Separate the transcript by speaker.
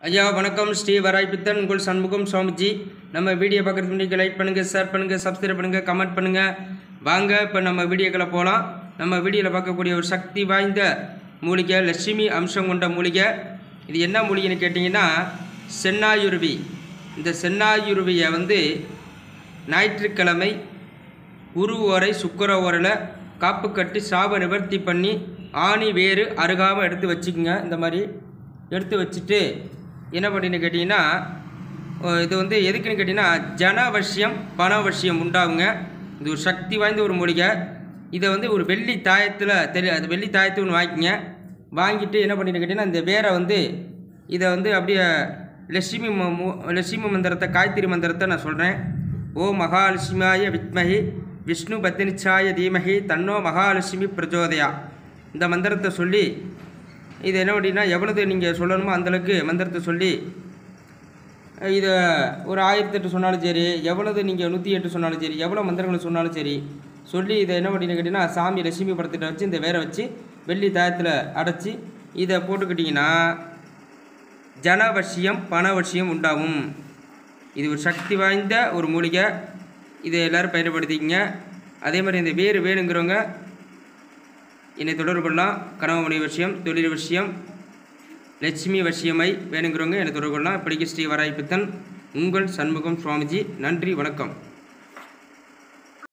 Speaker 1: ஐயா வணக்கம் ஸ்ரீ வராய்பித்தன் உங்கள் சண்முகம் சுவாமிஜி நம்ம வீடியோ பார்க்குறதுக்கு முன்னாடி லைக் பண்ணுங்கள் ஷேர் பண்ணுங்கள் சப்ஸ்கிரைப் பண்ணுங்கள் கமெண்ட் பண்ணுங்கள் வாங்க இப்போ நம்ம வீடியோக்களை போகலாம் நம்ம வீடியோவில் பார்க்கக்கூடிய ஒரு சக்தி வாய்ந்த மூலிகை லட்சுமி அம்சம் கொண்ட மூலிகை இது என்ன மூலிகைன்னு கேட்டிங்கன்னா சென்னாயுருவி இந்த சென்னாயுருவியை வந்து ஞாயிற்றுக்கிழமை குரு ஓரை சுக்கர ஓரையில் காப்பு கட்டி சாப நிவர்த்தி பண்ணி ஆணி வேறு அருகாமல் எடுத்து வச்சுக்கோங்க இந்த மாதிரி எடுத்து வச்சுட்டு என்ன பண்ணின்னு கேட்டிங்கன்னா ஓ, இது வந்து எதுக்குன்னு கேட்டிங்கன்னா ஜனவசியம் பணவசியம் உண்டாகுங்க இது ஒரு சக்தி வாய்ந்த ஒரு மூலிகை இதை வந்து ஒரு வெள்ளி தாயத்தில் தெரி அது வெள்ளி தாயத்தை ஒன்று வாங்கிக்கங்க வாங்கிட்டு என்ன பண்ணின்னு கேட்டிங்கன்னா இந்த வேரை வந்து இதை வந்து அப்படியே லட்சுமி ம- மு- லட்சுமி மந்திரத்தை காயத்ரி மந்திரத்தை நான் சொல்கிறேன் ஓ மகாலட்சுமியாய வித்மஹி விஷ்ணு பத்தினிச்சாய தீமஹி தன்னோ மகாலட்சுமி பிரச்சோதயா இந்த மந்திரத்தை சொல்லி இது என்ன அப்படின்னா எவ்வளவு நீங்கள் சொல்லணுமோ அந்தளவுக்கு மந்திரத்தை சொல்லி இதை ஒரு ஆயிரத்தெட்டு சொன்னாலும் சரி எவ்வளவு நீங்கள் நூற்றி எட்டு சொன்னாலும் சரி எவ்வளோ மந்திரங்களை சொன்னாலும் சரி சொல்லி இதை என்ன அப்படின்னு கேட்டிங்கன்னா சாமி லட்சுமி படத்திட்ட வச்சு இந்த வேரை வச்சு வெள்ளி தாயத்தில் அடைச்சி இதை போட்டுக்கிட்டிங்கன்னா ஜனவசியம் பணவசியம் உண்டாகும் இது ஒரு சக்தி வாய்ந்த ஒரு மூலிகை இதை எல்லோரும் பயன்படுத்திக்கங்க அதே மாதிரி இந்த வேறு வேணுங்கிறவங்க என்னை தொடர்பு கொள்ளலாம் கனவு மணி விஷயம் தொழில் விஷயம் லட்சுமி வசியமை வேணுங்கிறவங்க என்னை தொடர்பு கொள்ளலாம் இப்படிக்கு ஸ்ரீ வராய்பித்தன் உங்கள் சண்முகம் சுவாமிஜி நன்றி வணக்கம்